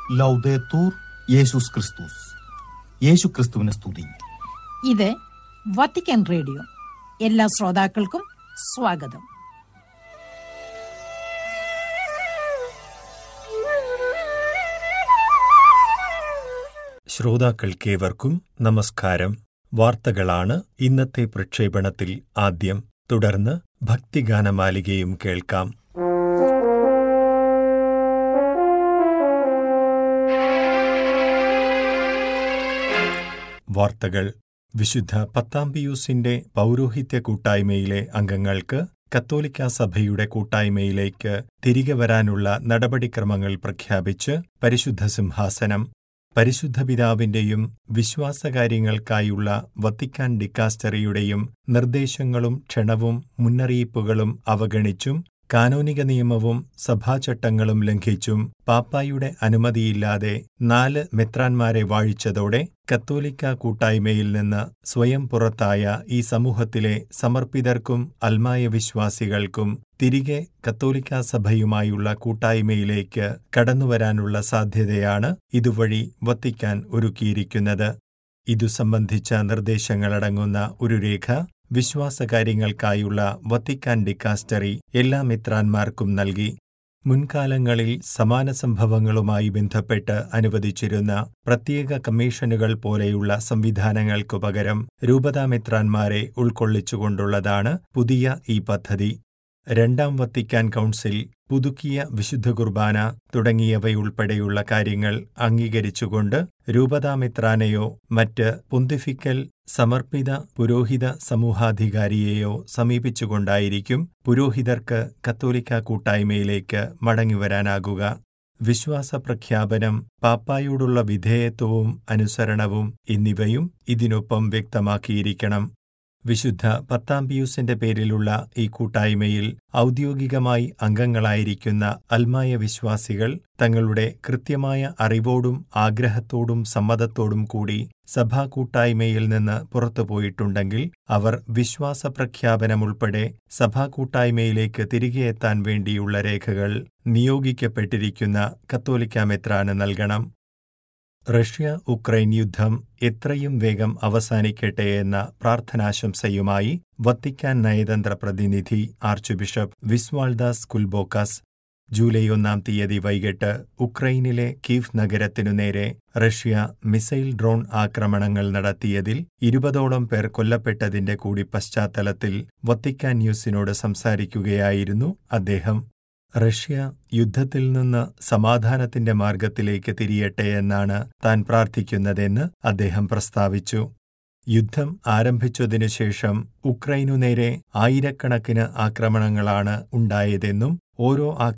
ലൗദേത്തൂർ യേശുസ് ക്രിസ്തുസ് യേശു ക്രിസ്തുവിനെ സ്തുതി ഇത് വത്തിക്കാൻ റേഡിയോ എല്ലാ ശ്രോതാക്കൾക്കും സ്വാഗതം ശ്രോതാക്കൾക്കേവർക്കും നമസ്കാരം വാർത്തകളാണ് ഇന്നത്തെ പ്രക്ഷേപണത്തിൽ ആദ്യം തുടർന്ന് ഭക്തിഗാനമാലികയും കേൾക്കാം വാർത്തകൾ വിശുദ്ധ പത്താം പിയൂസിന്റെ പൗരോഹിത്യ കൂട്ടായ്മയിലെ അംഗങ്ങൾക്ക് കത്തോലിക്ക സഭയുടെ കൂട്ടായ്മയിലേക്ക് തിരികെ വരാനുള്ള നടപടിക്രമങ്ങൾ പ്രഖ്യാപിച്ച് പരിശുദ്ധ സിംഹാസനം പരിശുദ്ധ പിതാവിന്റെയും വിശ്വാസകാര്യങ്ങൾക്കായുള്ള വത്തിക്കാൻ ഡിക്കാസ്റ്ററിയുടെയും നിർദ്ദേശങ്ങളും ക്ഷണവും മുന്നറിയിപ്പുകളും അവഗണിച്ചും കാനോനിക നിയമവും സഭാചട്ടങ്ങളും ലംഘിച്ചും പാപ്പായുടെ അനുമതിയില്ലാതെ നാല് മെത്രാന്മാരെ വാഴിച്ചതോടെ കത്തോലിക്ക കൂട്ടായ്മയിൽ നിന്ന് സ്വയം പുറത്തായ ഈ സമൂഹത്തിലെ സമർപ്പിതർക്കും അൽമായ വിശ്വാസികൾക്കും തിരികെ കത്തോലിക്ക സഭയുമായുള്ള കൂട്ടായ്മയിലേക്ക് കടന്നുവരാനുള്ള സാധ്യതയാണ് ഇതുവഴി വത്തിക്കാൻ ഒരുക്കിയിരിക്കുന്നത് ഇതു സംബന്ധിച്ച നിർദ്ദേശങ്ങളടങ്ങുന്ന ഒരു രേഖ വിശ്വാസകാര്യങ്ങൾക്കായുള്ള വത്തിക്കാൻ ഡിക്കാസ്റ്ററി എല്ലാ മിത്രാന്മാർക്കും നൽകി മുൻകാലങ്ങളിൽ സമാന സംഭവങ്ങളുമായി ബന്ധപ്പെട്ട് അനുവദിച്ചിരുന്ന പ്രത്യേക കമ്മീഷനുകൾ പോലെയുള്ള സംവിധാനങ്ങൾക്കു പകരം രൂപതാമിത്രാന്മാരെ ഉൾക്കൊള്ളിച്ചുകൊണ്ടുള്ളതാണ് പുതിയ ഈ പദ്ധതി രണ്ടാം വത്തിക്കാൻ കൗൺസിൽ പുതുക്കിയ വിശുദ്ധ കുർബാന തുടങ്ങിയവയുൾപ്പെടെയുള്ള കാര്യങ്ങൾ അംഗീകരിച്ചുകൊണ്ട് രൂപതാമിത്രാനെയോ മറ്റ് പൊന്തിഫിക്കൽ സമർപ്പിത പുരോഹിത സമൂഹാധികാരിയെയോ സമീപിച്ചുകൊണ്ടായിരിക്കും പുരോഹിതർക്ക് കത്തോലിക്ക കൂട്ടായ്മയിലേക്ക് മടങ്ങിവരാനാകുക വിശ്വാസ പ്രഖ്യാപനം പാപ്പായോടുള്ള വിധേയത്വവും അനുസരണവും എന്നിവയും ഇതിനൊപ്പം വ്യക്തമാക്കിയിരിക്കണം വിശുദ്ധ പത്താം പിയൂസിന്റെ പേരിലുള്ള ഈ കൂട്ടായ്മയിൽ ഔദ്യോഗികമായി അംഗങ്ങളായിരിക്കുന്ന അൽമായ വിശ്വാസികൾ തങ്ങളുടെ കൃത്യമായ അറിവോടും ആഗ്രഹത്തോടും സമ്മതത്തോടും കൂടി സഭാ കൂട്ടായ്മയിൽ നിന്ന് പുറത്തുപോയിട്ടുണ്ടെങ്കിൽ അവർ വിശ്വാസ പ്രഖ്യാപനമുൾപ്പെടെ സഭാ കൂട്ടായ്മയിലേക്ക് തിരികെ എത്താൻ വേണ്ടിയുള്ള രേഖകൾ നിയോഗിക്കപ്പെട്ടിരിക്കുന്ന കത്തോലിക്ക മെത്രാന് നൽകണം റഷ്യ ഉക്രൈൻ യുദ്ധം എത്രയും വേഗം അവസാനിക്കട്ടെ എന്ന പ്രാർത്ഥനാശംസയുമായി വത്തിക്കാൻ നയതന്ത്ര പ്രതിനിധി archbishop Visvaldas Kulbokas July ഒന്നാം തീയതി വൈകിട്ട് ഉക്രൈനിലെ കീവ് നഗരത്തിനു നേരെ റഷ്യ മിസൈൽ ഡ്രോൺ ആക്രമണങ്ങൾ നടത്തിയതിൽ ഇരുപതോളം പേർ കൊല്ലപ്പെട്ടതിന്റെ കൂടി പശ്ചാത്തലത്തിൽ വത്തിക്കാൻ ന്യൂസിനോട് സംസാരിക്കുകയായിരുന്നു അദ്ദേഹം റഷ്യ യുദ്ധത്തിൽ നിന്ന് സമാധാനത്തിന്റെ മാർഗത്തിലേക്ക് തിരിയട്ടെ എന്നാണ് താൻ പ്രാർത്ഥിക്കുന്നതെന്ന് അദ്ദേഹം പ്രസ്താവിച്ചു യുദ്ധം ആരംഭിച്ചതിനുശേഷം ഉക്രൈനു നേരെ ആയിരക്കണക്കിന് ആക്രമണങ്ങളാണ് ഉണ്ടായതെന്നും ഓരോ